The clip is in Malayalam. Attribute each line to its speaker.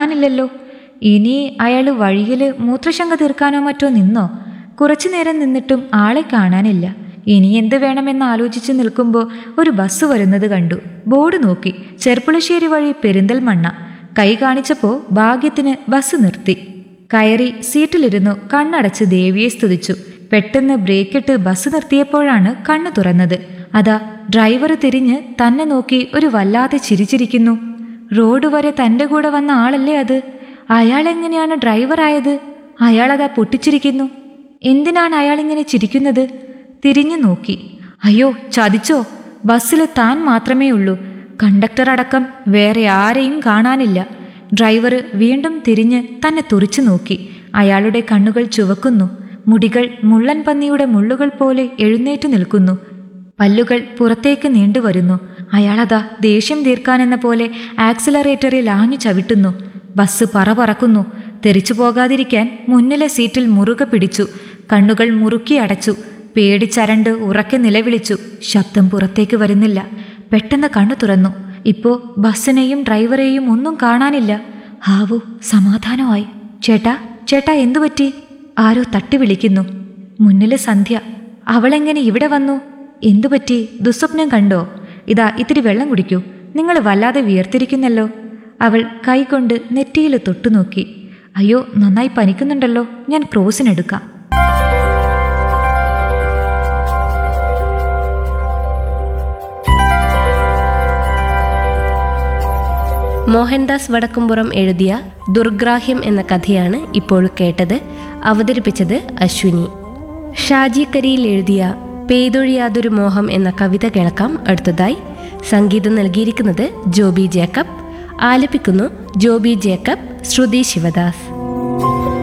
Speaker 1: കാണാനില്ലല്ലോ ഇനി അയാൾ വഴിയിൽ മൂത്രശങ്ക തീർക്കാനോ മറ്റോ നിന്നോ കുറച്ചു നേരം നിന്നിട്ടും ആളെ കാണാനില്ല ഇനി എന്ത് വേണമെന്ന് ആലോചിച്ച് നിൽക്കുമ്പോൾ ഒരു ബസ് വരുന്നത് കണ്ടു ബോർഡ് നോക്കി ചെർപ്പുളശ്ശേരി വഴി പെരിന്തൽമണ്ണ കൈ കാണിച്ചപ്പോൾ ഭാഗ്യത്തിന് ബസ് നിർത്തി കയറി സീറ്റിലിരുന്നു കണ്ണടച്ച് ദേവിയെ സ്തുതിച്ചു പെട്ടെന്ന് ബ്രേക്കിട്ട് ബസ് നിർത്തിയപ്പോഴാണ് കണ്ണു തുറന്നത് അതാ ഡ്രൈവർ തിരിഞ്ഞ് തന്നെ നോക്കി ഒരു വല്ലാതെ ചിരിച്ചിരിക്കുന്നു റോഡ് വരെ തൻ്റെ കൂടെ വന്ന ആളല്ലേ അത് അയാൾ എങ്ങനെയാണ് ഡ്രൈവറായത് അയാളതാ പൊട്ടിച്ചിരിക്കുന്നു എന്തിനാണ് അയാളിങ്ങനെ ചിരിക്കുന്നത് തിരിഞ്ഞു നോക്കി അയ്യോ ചതിച്ചോ ബസ്സിൽ താൻ മാത്രമേ ഉള്ളൂ കണ്ടക്ടർ അടക്കം വേറെ ആരെയും കാണാനില്ല ഡ്രൈവർ വീണ്ടും തിരിഞ്ഞ് തന്നെ തുറിച്ചു നോക്കി അയാളുടെ കണ്ണുകൾ ചുവക്കുന്നു മുടികൾ മുള്ളൻ പന്നിയുടെ മുള്ളുകൾ പോലെ എഴുന്നേറ്റു നിൽക്കുന്നു പല്ലുകൾ പുറത്തേക്ക് നീണ്ടുവരുന്നു അയാളതാ ദേഷ്യം തീർക്കാനെന്ന പോലെ ആക്സിലറേറ്ററിൽ ആഞ്ഞു ചവിട്ടുന്നു ബസ് പറ പറക്കുന്നു തെറിച്ചു പോകാതിരിക്കാൻ മുന്നിലെ സീറ്റിൽ മുറുകെ പിടിച്ചു കണ്ണുകൾ മുറുക്കി അടച്ചു പേടിച്ചരണ്ട് ഉറക്കെ നിലവിളിച്ചു ശബ്ദം പുറത്തേക്ക് വരുന്നില്ല പെട്ടെന്ന് കണ്ണു തുറന്നു ഇപ്പോ ബസ്സിനെയും ഡ്രൈവറെയും ഒന്നും കാണാനില്ല ഹാവു സമാധാനമായി ചേട്ടാ ചേട്ടാ എന്തു പറ്റി ആരോ തട്ടി വിളിക്കുന്നു മുന്നില് സന്ധ്യ അവളെങ്ങനെ ഇവിടെ വന്നു എന്തു പറ്റി ദുസ്വപ്നം കണ്ടോ ഇതാ ഇത്തിരി വെള്ളം കുടിക്കൂ നിങ്ങൾ വല്ലാതെ വിയർത്തിരിക്കുന്നല്ലോ അവൾ കൈകൊണ്ട് നെറ്റിയിൽ തൊട്ടുനോക്കി അയ്യോ നന്നായി പനിക്കുന്നുണ്ടല്ലോ ഞാൻ ക്രോസിനെടുക്കാം
Speaker 2: മോഹൻദാസ് വടക്കുംപുറം എഴുതിയ ദുർഗ്രാഹ്യം എന്ന കഥയാണ് ഇപ്പോൾ കേട്ടത് അവതരിപ്പിച്ചത് അശ്വിനി ഷാജി കരിയിൽ എഴുതിയ പെയ്തൊഴിയാതൊരു മോഹം എന്ന കവിത കേൾക്കാം അടുത്തതായി സംഗീതം നൽകിയിരിക്കുന്നത് ജോബി ജേക്കബ് ആലപിക്കുന്നു ജോബി ജേക്കബ് ശ്രുതി ശിവദാസ്